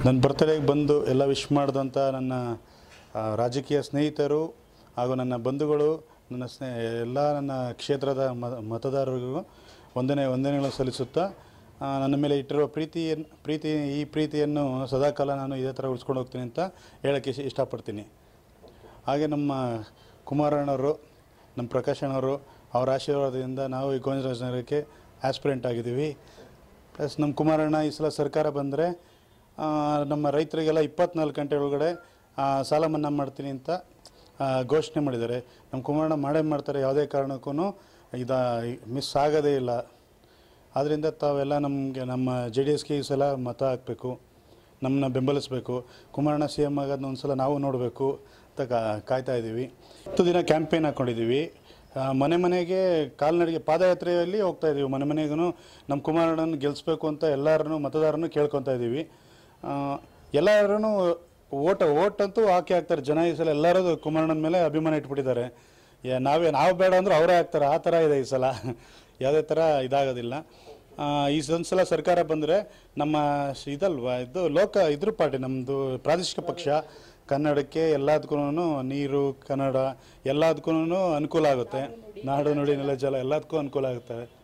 ನನ್ನ ಬರ್ತ್ಡೇಗೆ ಬಂದು ಎಲ್ಲ ವಿಶ್ ಮಾಡಿದಂಥ ನನ್ನ ಆ, ರಾಜಕೀಯ ಸ್ನೇಹಿತರು ಹಾಗೂ ನನ್ನ ಬಂಧುಗಳು ನನ್ನ ಸ್ನೇ ಎಲ್ಲ ನನ್ನ ಕ್ಷೇತ್ರದ ಮ- ಮತದಾರರಿಗೂ ವಂದನೆ ವಂದನೆಗಳನ್ನು ಸಲ್ಲಿಸುತ್ತಾ ಆ, ನನ್ನ ಮೇಲೆ ಇಟ್ಟಿರುವ ಪ್ರೀತಿಯನ್ನು ಪ್ರೀತಿ ಈ ಪ್ರೀತಿಯನ್ನು ಸದಾಕಾಲ ನಾನು ಇದೇ ಥರ ಉಳಿಸ್ಕೊಂಡು ಹೋಗ್ತೀನಿ ಅಂತ ಹೇಳೋಕ್ಕೆ ಇಷ್ಟ- ಇಷ್ಟಪಡ್ತೀನಿ ಹಾಗೆ ನಮ್ಮ ಕುಮಾರಣ್ಣವರು ನಮ್ಮ ಪ್ರಕಾಶ್ ಅಣ್ಣವರು ಅವರ ಆಶೀರ್ವಾದದಿಂದ ನಾವು ಈ ಗೋವಿಂದರಾಜನಗರಕ್ಕೆ ಆಸ್ಪಿರೆಂಟ್ ಆಗಿದ್ದೀವಿ ಪ್ಲಸ್ ನಮ್ಮ ಕುಮಾರಣ್ಣ ಈ ಸಲ ಸರ್ಕಾರ ಬಂದರೆ ನಮ್ಮ ರೈತರಿಗೆಲ್ಲ ಇಪ್ಪತ್ನಾಲ್ಕು ಗಂಟೆ ಒಳಗಡೆ ಆ, ಸಾಲ ಮನ್ನಾ ಮಾಡ್ತೀನಿ ಅಂತ ಆ, ಘೋಷಣೆ ಮಾಡಿದ್ದಾರೆ ನಮ್ಮ ಕುಮಾರಣ್ಣ ಮಾಡೇ ಮಾಡ್ತಾರೆ ಯಾವುದೇ ಕಾರಣಕ್ಕೂ ಇದ ಮಿಸ್ ಆಗೋದೇ ಇಲ್ಲ ಆದ್ದರಿಂದ ತಾವೆಲ್ಲ ನಮಗೆ ನಮ್ಮ ಜೆ ಡಿ ಎಸ್ಗೆ ಈ ಸಲ ಮತ ಹಾಕಬೇಕು ನಮ್ಮನ್ನ ಬೆಂಬಲಿಸಬೇಕು ಕುಮಾರಣ್ಣ ಸಿ ಎಮ್ ಆಗೋದನ್ನ ಒಂದು ಸಲ ನಾವು ನೋಡಬೇಕು ಅಂತ ಕಾ ಕಾಯ್ತಾ ಇದ್ದೀವಿ ಹತ್ತು ದಿನ ಕ್ಯಾಂಪೇನ್ ಹಾಕ್ಕೊಂಡಿದ್ದೀವಿ ಆ, ಮನೆ ಮನೆಗೆ ಕಾಲ್ನಡಿಗೆ ಪಾದಯಾತ್ರೆಯಲ್ಲಿ ಹೋಗ್ತಾ ಇದ್ದೀವಿ ಮನೆ ಮನೆಗೂ ನಮ್ಮ ಕುಮಾರಣ್ಣನ ಗೆಲ್ಲಿಸ್ಬೇಕು ಅಂತ ಎಲ್ಲರನ್ನು ಮತದಾರನ್ನು ಕೇಳ್ಕೊತಾ ಇದ್ದೀವಿ ಎಲ್ಲರೂ ಓಟ್ ಓಟ್ ಅಂತೂ ಹಾಕಿ ಹಾಕ್ತಾರೆ ಜನ ಈ ಸಲ ಎಲ್ಲರೂ ಕುಮಾರಣ್ಣನ ಮೇಲೆ ಅಭಿಮಾನ ಇಟ್ಬಿಟ್ಟಿದ್ದಾರೆ ಯಾ- ನಾವೇ ನಾವು ಬೇಡ ಅಂದ್ರೆ ಅವರೇ ಹಾಕ್ತಾರೆ ಆ ಥರ ಇದೆ ಈ ಸಲ ಯಾವುದೇ ಥರ ಇದಾಗೋದಿಲ್ಲ ಆ, ಈ ಒಂದು ಸಲ ಸರ್ಕಾರ ಬಂದರೆ ನಮ್ಮ ಶ- ಇದಲ್ವಾ ಇದು ಲೋಕ ಇದ್ರ ಪಾರ್ಟಿ ನಮ್ಮದು ಪ್ರಾದೇಶಿಕ ಪಕ್ಷ ಕನ್ನಡಕ್ಕೆ ಎಲ್ಲದಕ್ಕೂ ನೀರು ಕನ್ನಡ ಎಲ್ಲದಕ್ಕೂ ಅನುಕೂಲ ಆಗುತ್ತೆ ನಾಡು ನುಡಿ ನೆಲ ಜಲ ಎಲ್ಲದಕ್ಕೂ ಅನುಕೂಲ ಆಗುತ್ತೆ